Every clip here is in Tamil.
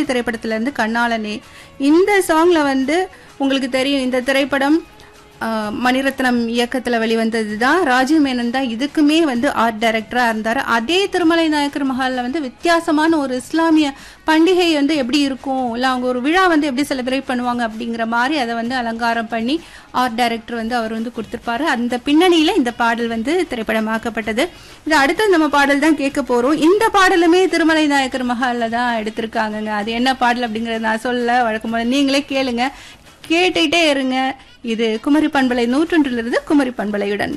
திரைப்படத்துல இருந்து கண்ணாளனே இந்த சாங்ல வந்து உங்களுக்கு தெரியும் இந்த திரைப்படம் ஆஹ், மணிரத்னம் இயக்கத்துல வெளிவந்தது தான் ராஜீவ் மேனன் தான் இதுக்குமே வந்து ஆர்ட் டைரக்டரா இருந்தாரு அதே திருமலை நாயக்கர் மஹால்ல வந்து வித்தியாசமான ஒரு இஸ்லாமிய பண்டிகை வந்து எப்படி இருக்கும் இல்ல அவங்க ஒரு விழா வந்து எப்படி செலிப்ரேட் பண்ணுவாங்க அப்படிங்கிற மாதிரி அதை வந்து அலங்காரம் பண்ணி ஆர்ட் டைரக்டர் வந்து அவர் வந்து கொடுத்திருப்பாரு அந்த பின்னணியில இந்த பாடல் வந்து திரைப்படமாக்கப்பட்டது இது அடுத்து நம்ம பாடல் தான் கேட்க போறோம் இந்த பாடலுமே திருமலை நாயக்கர் மஹால்ல தான் எடுத்திருக்காங்கங்க அது என்ன பாடல் அப்படிங்கறத நான் சொல்ல வழக்கம் போல நீங்களே கேளுங்க கேட்டுட்டே இருங்க இது குமரி பண்பலை நூற்றொன்றிலிருந்து குமரி பண்பலையுடன்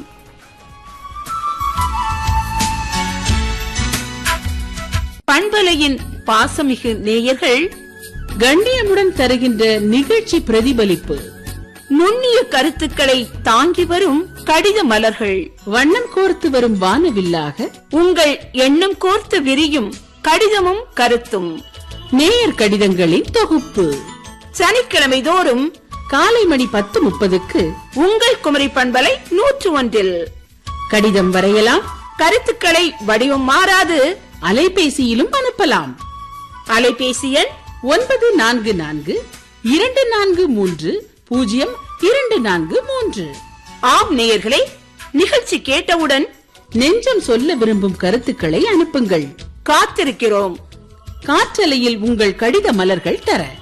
பண்பலையின் பாசமிகு நேயர்கள் கண்ணியமுடன் தருகின்ற நிகழ்ச்சி பிரதிபலிப்பு நுண்ணிய கருத்துக்களை தாங்கி வரும் கடித மலர்கள் வண்ணம் கோர்த்து வரும் வானவில்லாக உங்கள் எண்ணம் கோர்த்து விரியும் கடிதமும் கருத்தும் நேயர் கடிதங்களின் தொகுப்பு சனிக்கிழமை தோறும் காலை மணி பத்து முப்பதுக்கு உங்கள் குமரி பண்பலை நூற்று ஒன்றில் கடிதம் வரையலாம் கருத்துக்களை வடிவம் மாறாது அலைபேசியிலும் அனுப்பலாம் அலைபேசி எண் ஒன்பது நான்கு நான்கு இரண்டு நான்கு மூன்று பூஜ்ஜியம் இரண்டு நான்கு மூன்று ஆம் நேயர்களே நிகழ்ச்சி கேட்டவுடன் நெஞ்சம் சொல்ல விரும்பும் கருத்துக்களை அனுப்புங்கள் காத்திருக்கிறோம் காற்றலையில் உங்கள் கடித மலர்கள் தர